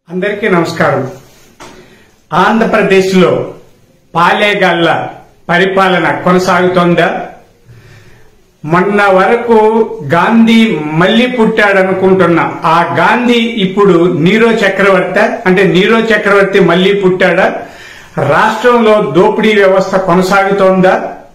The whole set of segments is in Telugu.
అందరికీ నమస్కారం ఆంధ్రప్రదేశ్లో పాలేగాళ్ల పరిపాలన కొనసాగుతోందా మొన్న వరకు గాంధీ మళ్ళీ పుట్టాడనుకుంటున్నా ఆ గాంధీ ఇప్పుడు నీరో చక్రవర్తి అంటే నీరో చక్రవర్తి మళ్ళీ పుట్టాడా రాష్ట్రంలో దోపిడీ వ్యవస్థ కొనసాగుతోందా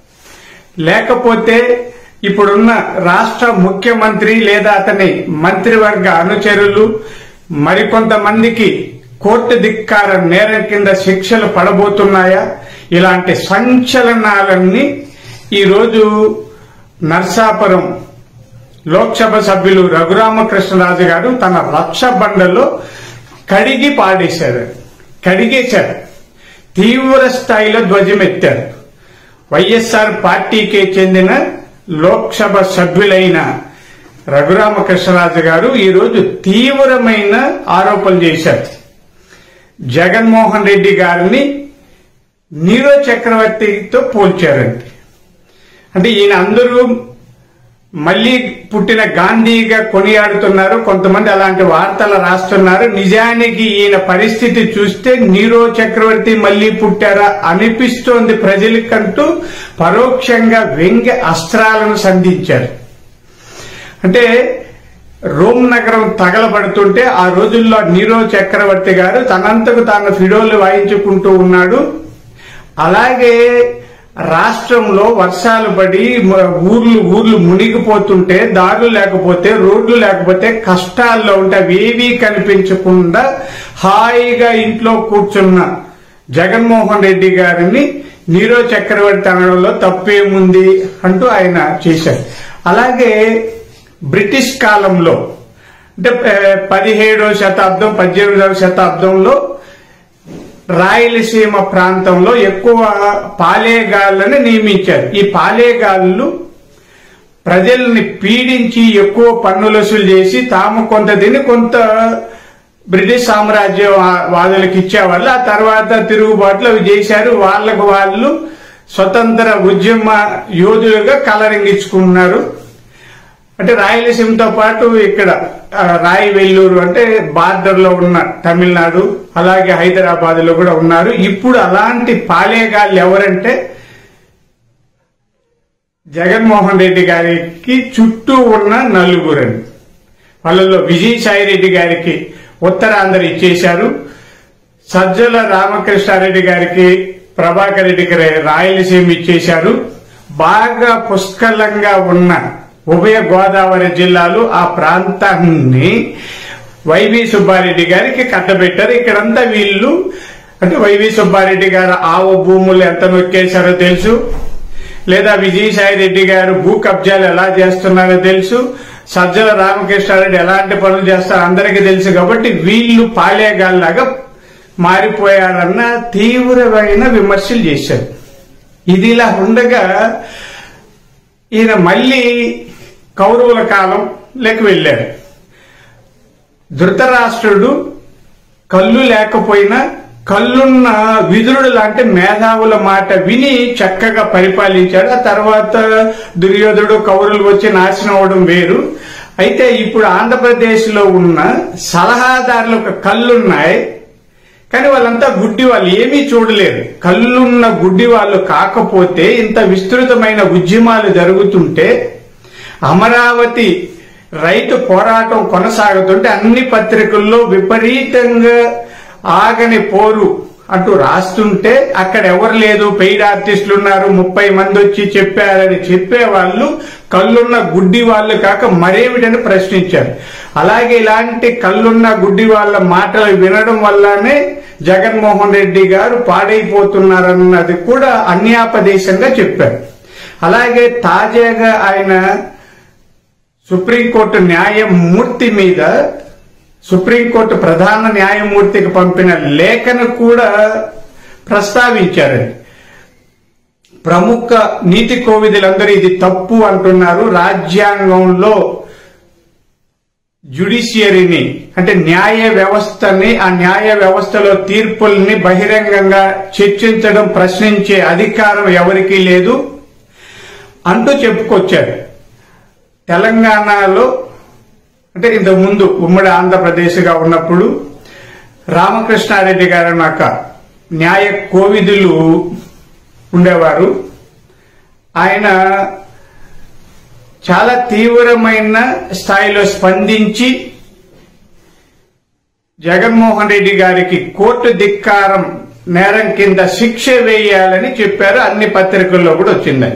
లేకపోతే ఇప్పుడున్న రాష్ట్ర ముఖ్యమంత్రి లేదా అతని మంత్రివర్గ అనుచరులు మరికొంతమందికి కోర్టు ధిక్కార నేరం కింద శిక్షలు పడబోతున్నాయా ఇలాంటి సంచలనాలన్నీ ఈరోజు నర్సాపురం లోక్సభ సభ్యులు రఘురామకృష్ణరాజు గారు తన రక్ష బండలో కడిగి పాడేశారు కడిగేశారు తీవ్ర స్థాయిలో ధ్వజమెత్తారు వైఎస్ఆర్ పార్టీకి చెందిన లోక్సభ సభ్యులైన రఘురామకృష్ణరాజు గారు ఈరోజు తీవ్రమైన ఆరోపణలు చేశారు జగన్మోహన్ రెడ్డి గారిని నీరో చక్రవర్తితో పోల్చారండి అంటే ఈయన అందరూ మళ్ళీ పుట్టిన గాంధీగా కొనియాడుతున్నారు కొంతమంది అలాంటి వార్తలు రాస్తున్నారు నిజానికి ఈయన పరిస్థితి చూస్తే నీరో చక్రవర్తి మళ్ళీ పుట్టారా అనిపిస్తోంది ప్రజలకంటూ పరోక్షంగా వ్యంగ్య అస్త్రాలను సంధించారు అంటే రోమ్ నగరం తగలబడుతుంటే ఆ రోజుల్లో నీరో చక్రవర్తి గారు తనంతకు తాను ఫిడోలు వాయించుకుంటూ ఉన్నాడు అలాగే రాష్ట్రంలో వర్షాలు పడి మ- ఊర్లు ఊర్లు మునిగిపోతుంటే దారులు లేకపోతే రోడ్లు లేకపోతే కష్టాల్లో ఉంటే అవేవీ కనిపించకుండా హాయిగా ఇంట్లో కూర్చున్న జగన్మోహన్ రెడ్డి గారిని నీరో చక్రవర్తి అనడంలో తప్పేముంది అంటూ ఆయన చేశారు అలాగే బ్రిటిష్ కాలంలో అంటే ఆ, పదిహేడవ శతాబ్దం పద్దెనిమిదవ శతాబ్దంలో రాయలసీమ ప్రాంతంలో ఎక్కువ పాలేగాళ్లను నియమించారు ఈ పాలేగాళ్ళు ప్రజల్ని పీడించి ఎక్కువ పన్నులు వసూలు చేసి తాము కొంత తిని కొంత బ్రిటిష్ సామ్రాజ్య వా- వాదులకు ఇచ్చేవాళ్ళు ఆ తర్వాత తిరుగుబాట్లు అవి చేశారు వాళ్ళకు వాళ్ళు స్వతంత్ర ఉద్యమ యోధులుగా కలరింగించుకున్నారు అంటే రాయలసీమతో పాటు ఇక్కడ ఆ, రాయి వెల్లూరు అంటే బార్డర్ లో ఉన్న తమిళనాడు అలాగే హైదరాబాద్ లో కూడా ఉన్నారు ఇప్పుడు అలాంటి పాలేగాళ్ళు ఎవరంటే జగన్మోహన్ రెడ్డి గారికి చుట్టూ ఉన్న నలుగురని వాళ్ళలో విజయసాయి రెడ్డి గారికి ఉత్తరాంధ్ర ఇచ్చేశారు సజ్జల రామకృష్ణారెడ్డి గారికి ప్రభాకర్ రెడ్డికి రాయలసీమ ఇచ్చేశారు బాగా పుష్కలంగా ఉన్న ఉభయ గోదావరి జిల్లాలు ఆ ప్రాంతాన్ని వైవి సుబ్బారెడ్డి గారికి కట్టబెట్టారు ఇక్కడంతా వీళ్ళు అంటే వైవి సుబ్బారెడ్డి గారు ఆవు భూములు ఎంత నొక్కేశారో తెలుసు లేదా విజయసాయి రెడ్డి గారు భూ కబ్జాలు ఎలా చేస్తున్నారో తెలుసు సజ్జల రామకృష్ణారెడ్డి ఎలాంటి పనులు చేస్తారో అందరికీ తెలుసు కాబట్టి వీళ్ళు పాలేగాల్లాగా మారిపోయారన్న తీవ్రమైన విమర్శలు చేశారు ఇది ఇలా ఉండగా ఈయన మళ్ళీ కౌరవుల కాలం లేక వెళ్ళారు ధృతరాష్ట్రుడు కళ్ళు లేకపోయినా కళ్ళున్న విదురుడు లాంటి మేధావుల మాట విని చక్కగా పరిపాలించాడు ఆ తర్వాత దుర్యోధుడు కౌరులు వచ్చి నాశనం అవడం వేరు అయితే ఇప్పుడు ఆంధ్రప్రదేశ్ లో ఉన్న సలహాదారులకు కళ్ళున్నాయి కానీ వాళ్ళంతా గుడ్డి వాళ్ళు ఏమీ చూడలేరు కళ్ళున్న గుడ్డి వాళ్ళు కాకపోతే ఇంత విస్తృతమైన ఉద్యమాలు జరుగుతుంటే అమరావతి రైతు పోరాటం కొనసాగుతుంటే అన్ని పత్రికల్లో విపరీతంగా ఆగని పోరు అంటూ రాస్తుంటే అక్కడ ఎవరు లేదు పెయిడ్ ఆర్టిస్టులు ఉన్నారు ముప్పై మంది వచ్చి చెప్పారని చెప్పేవాళ్ళు కళ్ళున్న గుడ్డి వాళ్ళు కాక మరేమిటని ప్రశ్నించారు అలాగే ఇలాంటి కళ్ళున్న గుడ్డి వాళ్ళ మాటలు వినడం వల్లనే జగన్మోహన్ రెడ్డి గారు పాడైపోతున్నారన్నది కూడా అన్యాపదేశంగా చెప్పారు అలాగే తాజాగా ఆయన సుప్రీంకోర్టు న్యాయమూర్తి మీద సుప్రీంకోర్టు ప్రధాన న్యాయమూర్తికి పంపిన లేఖను కూడా ప్రస్తావించారండి ప్రముఖ నీతి కోవిదులందరూ ఇది తప్పు అంటున్నారు రాజ్యాంగంలో జ్యుడిషియరీని అంటే న్యాయ వ్యవస్థని ఆ న్యాయ వ్యవస్థలో తీర్పుల్ని బహిరంగంగా చర్చించడం ప్రశ్నించే అధికారం ఎవరికీ లేదు అంటూ చెప్పుకొచ్చారు తెలంగాణలో అంటే ఇంతకు ముందు ఉమ్మడి ఆంధ్రప్రదేశ్గా ఉన్నప్పుడు రామకృష్ణారెడ్డి గారు ఒక న్యాయ కోవిదులు ఉండేవారు ఆయన చాలా తీవ్రమైన స్థాయిలో స్పందించి జగన్మోహన్ రెడ్డి గారికి కోర్టు ధిక్కారం నేరం కింద శిక్ష వేయాలని చెప్పారు అన్ని పత్రికల్లో కూడా వచ్చిందంట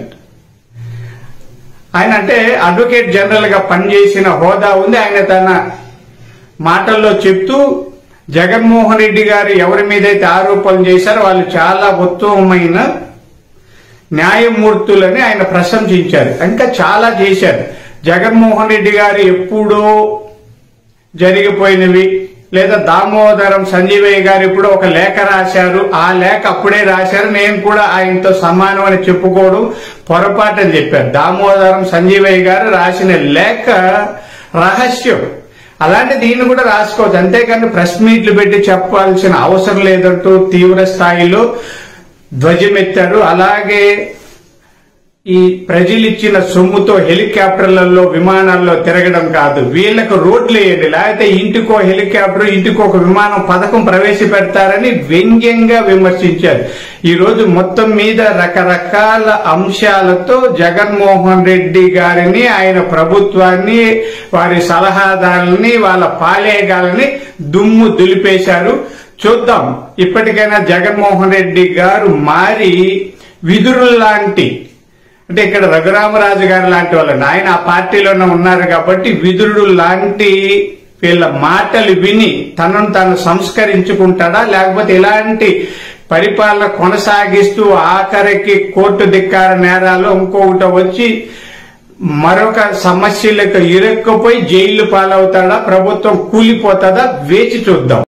ఆయన అంటే అడ్వకేట్ జనరల్ గా పనిచేసిన హోదా ఉంది ఆయన తన మాటల్లో చెప్తూ జగన్మోహన్ రెడ్డి గారు ఎవరి మీదైతే ఆరోపణలు చేశారో వాళ్ళు చాలా ఉత్తమమైన న్యాయమూర్తులని ఆయన ప్రశంసించారు ఇంకా చాలా చేశారు జగన్మోహన్ రెడ్డి గారు ఎప్పుడో జరిగిపోయినవి లేదా దామోదరం సంజీవయ్య గారు ఇప్పుడు ఒక లేఖ రాశారు ఆ లేఖ అప్పుడే రాశారు నేను కూడా ఆయనతో సమానం అని చెప్పుకోవడం పొరపాటు అని చెప్పారు దామోదరం సంజీవయ్య గారు రాసిన లేఖ రహస్యం అలాంటి దీన్ని కూడా రాసుకోవచ్చు అంతేకాని ప్రెస్ మీట్లు పెట్టి చెప్పాల్సిన అవసరం లేదంటూ తీవ్ర స్థాయిలో ధ్వజమెత్తారు అలాగే ఈ ప్రజలు ఇచ్చిన సొమ్ముతో హెలికాప్టర్లలో విమానాల్లో తిరగడం కాదు వీళ్లకు రోడ్లు వేయండి లేకపోతే ఇంటికో హెలికాప్టర్ ఇంటికో ఒక విమానం పథకం ప్రవేశపెడతారని వ్యంగ్యంగా విమర్శించారు ఈ రోజు మొత్తం మీద రకరకాల అంశాలతో జగన్మోహన్ రెడ్డి గారిని ఆయన ప్రభుత్వాన్ని వారి సలహాదారుల్ని వాళ్ళ పాలేగాలని దుమ్ము దులిపేశారు చూద్దాం ఇప్పటికైనా జగన్మోహన్ రెడ్డి గారు మారి విదురుల లాంటి అంటే ఇక్కడ రఘురామరాజు గారు లాంటి వాళ్ళు ఆయన ఆ పార్టీలోనే ఉన్నారు కాబట్టి విదురుడు లాంటి వీళ్ళ మాటలు విని తనను తాను సంస్కరించుకుంటాడా లేకపోతే ఇలాంటి పరిపాలన కొనసాగిస్తూ ఆఖరికి కోర్టు ధిక్కార నేరాలు ఇంకొకటి వచ్చి మరొక సమస్యలకు ఇరుక్కుపోయి జైలు పాలవుతాడా ప్రభుత్వం కూలిపోతుందా వేచి చూద్దాం